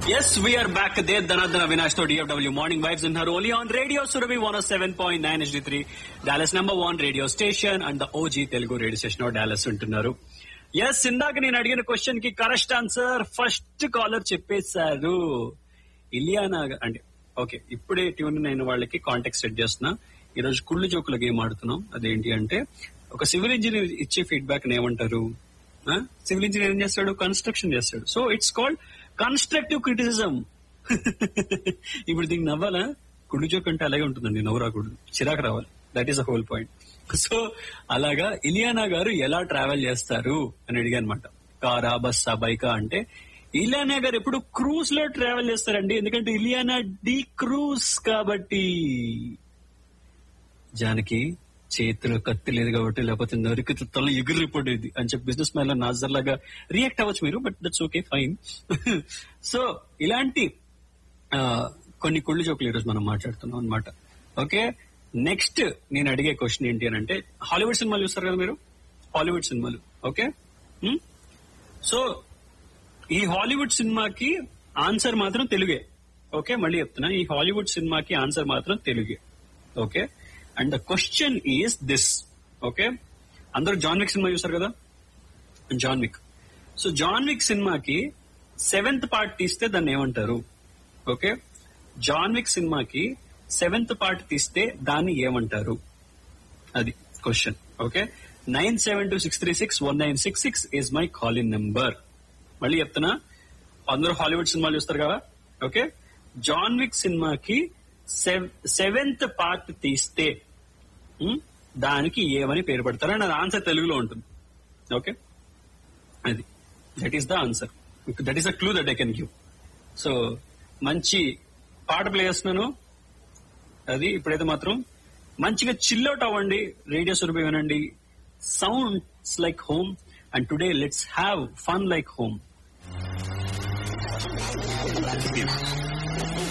Yes, we are back. There, Dhanadhana Vinash to DFW Morning Vibes in her only on Radio Surabhi 107.9 HD3, Dallas number one radio station and the OG Telugu radio station of Dallas ఉంటున్నారు yes ఇందాక నేను అడిగిన question కి correct answer first caller చెప్పేశారు ఇలియానా గ- అంటే okay ఇప్పుడే tune నేను వాళ్ళకి కాంటాక్ట్ సెట్ చేస్తున్నా ఈ రోజు కుళ్ళు జోకుల గేమ్ ఆడుతున్నాం అదేంటి అంటే ఒక సివిల్ ఇంజనీర్ ఇచ్చే ఫీడ్బ్యాక్ ఏమంటారు సివిల్ ఇంజనీర్ ఏం చేస్తాడు కన్స్ట్రక్షన్ చేస్తాడు so it's called constructive criticism ఇప్పుడు దీనికి నవ్వాలా కుళ్ళు జోక్ అంటే అలాగే ఉంటుందండి నవ్వు రాకూడదు చిరాకు రావాలి that is the whole point so అలాగా ఇలియానా గారు ఎలా ట్రావెల్ చేస్తారు అని అడిగా అనమాట కారా బస్సా బైకా అంటే ఇలియానా గారు ఎప్పుడు క్రూజ్ లో ట్రావెల్ చేస్తారండి ఎందుకంటే ఇలియానా డీ క్రూజ్ కాబట్టి జానకి చేతిలో కత్తి లేదు కాబట్టి లేకపోతే నరికి తల ఎగిరిపోయేది అని చెప్పి బిజినెస్ మ్యాన్ లో నాజర్ లాగా రియాక్ట్ అవ్వచ్చు మీరు but that's okay fine so ఇలాంటి ఆ, కొన్ని కుళ్ళు జోకులు ఈరోజు మనం మాట్లాడుతున్నాం అనమాట ఓకే నెక్స్ట్ నేను అడిగే క్వశ్చన్ ఏంటి అని అంటే హాలీవుడ్ సినిమాలు చూస్తారు కదా మీరు హాలీవుడ్ సినిమాలు ఓకే సో ఈ హాలీవుడ్ సినిమాకి ఆన్సర్ మాత్రం తెలుగే ఓకే మళ్ళీ చెప్తున్నా ఈ హాలీవుడ్ సినిమాకి ఆన్సర్ మాత్రం తెలుగే okay and the question is this okay అందరూ జాన్ విక్ సినిమా చూస్తారు కదా John Wick so John Wick సినిమాకి సెవెంత్ పార్ట్ తీస్తే దాన్ని ఏమంటారు ఓకే జాన్ విక్ సినిమాకి సెవెంత్ పార్ట్ తీస్తే దాన్ని ఏమంటారు అది question okay nine seven two six three six one nine six six is my call in number మళ్ళీ చెప్తున్నా అందరూ హాలీవుడ్ సినిమాలు చూస్తారు కదా ఓకే జాన్ విక్ సినిమాకి సెవెంత్ పార్ట్ తీస్తే ఉమ్, దానికి ఏమని పేరు పెడతారు అండ్ అది ఆన్సర్ తెలుగులో ఉంటుంది ఓకే అది that is the answer that is the clue that I can give so మంచి పాట ప్లే చేస్తున్నాను అది ఇప్పుడైతే మాత్రం మంచిగా చిల్అవుట్ అవ్వండి రేడియో సురభి వినండి sounds like home and today let's have fun like home